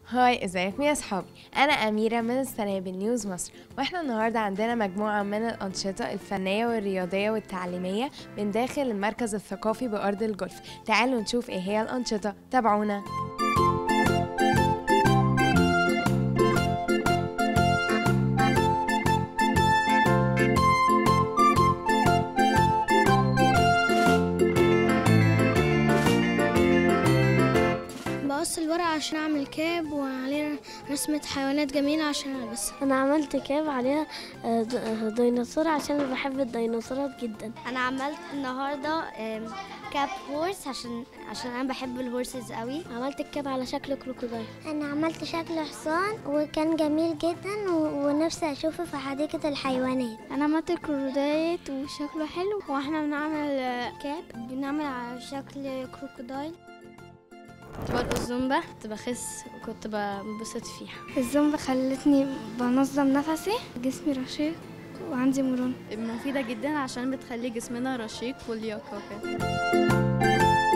هاي ازيكم يا صحابي انا اميره من السنابل نيوز مصر واحنا النهارده عندنا مجموعه من الانشطه الفنيه والرياضيه والتعليميه من داخل المركز الثقافي بارض الجولف تعالوا نشوف ايه هي الانشطه تابعونا بقص الورق عشان اعمل كاب وعليه رسمة حيوانات جميلة عشان البسها انا عملت كاب عليها آه، د- آه، ديناصور عشان انا بحب الديناصورات جدا انا عملت النهارده آم، كاب هورس عشان عشان انا بحب الهورسز قوي عملت الكاب على شكل كروكوديل انا عملت شكل حصان وكان جميل جدا و- ونفسي اشوفه في حديقة الحيوانات انا عملت الكرودايت وشكله حلو واحنا بنعمل كاب بنعمل على شكل كروكودايل كنت برقص زومبا كنت بخس وكنت بنبسط فيها الزومبا خلتني بنظم نفسي جسمي رشيق وعندي مرونة مفيدة جدا عشان بتخلي جسمنا رشيق ولياقة كده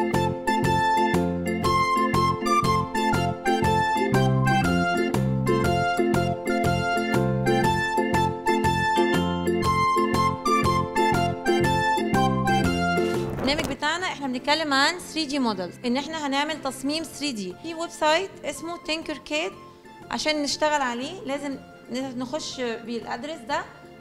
البرنامج بتاعنا احنا بنتكلم عن 3 دي مودلز ان احنا هنعمل تصميم 3 دي في ويب سايت اسمه تينكر كيد عشان نشتغل عليه لازم ن- نخش بالادرس ده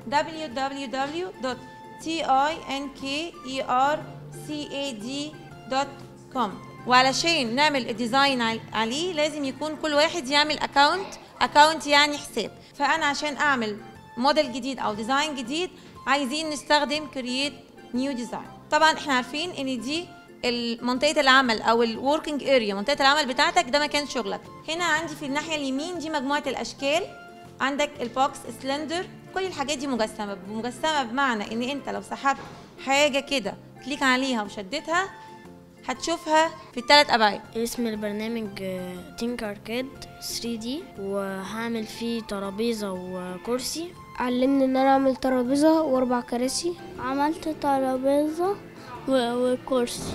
www.tinkercad.com وعلشان نعمل الديزاين عل- عليه لازم يكون كل واحد يعمل اكونت اكونت يعني حساب فانا عشان اعمل موديل جديد او ديزاين جديد عايزين نستخدم كرييت نيو ديزاين طبعا احنا عارفين ان دي منطقه العمل او الوركينج اريا منطقه العمل بتاعتك ده مكان شغلك هنا عندي في الناحيه اليمين دي مجموعه الاشكال عندك البوكس سلندر كل الحاجات دي مجسمه مجسمه بمعنى ان انت لو سحبت حاجه كده كليك عليها وشدتها هتشوفها في الثلاث ابعاد اسم البرنامج تينك اركاد 3 دي وهعمل فيه ترابيزه وكرسي علمني ان انا اعمل ترابيزة واربع كراسي عملت ترابيزه وكرسي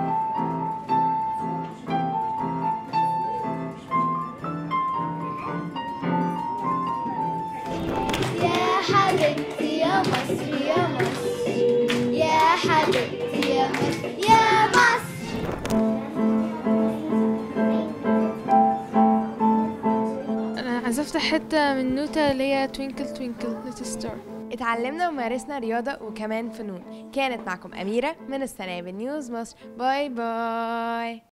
يا حبيبتي يا مصر يا مصر يا حبيبتي يا مصر يا مصر انا عزفت حته من نوتة اللي هي توينكل توينكل ليتل ستار اتعلمنا ومارسنا رياضه وكمان فنون كانت معكم اميره من السنابل نيوز مصر باي باي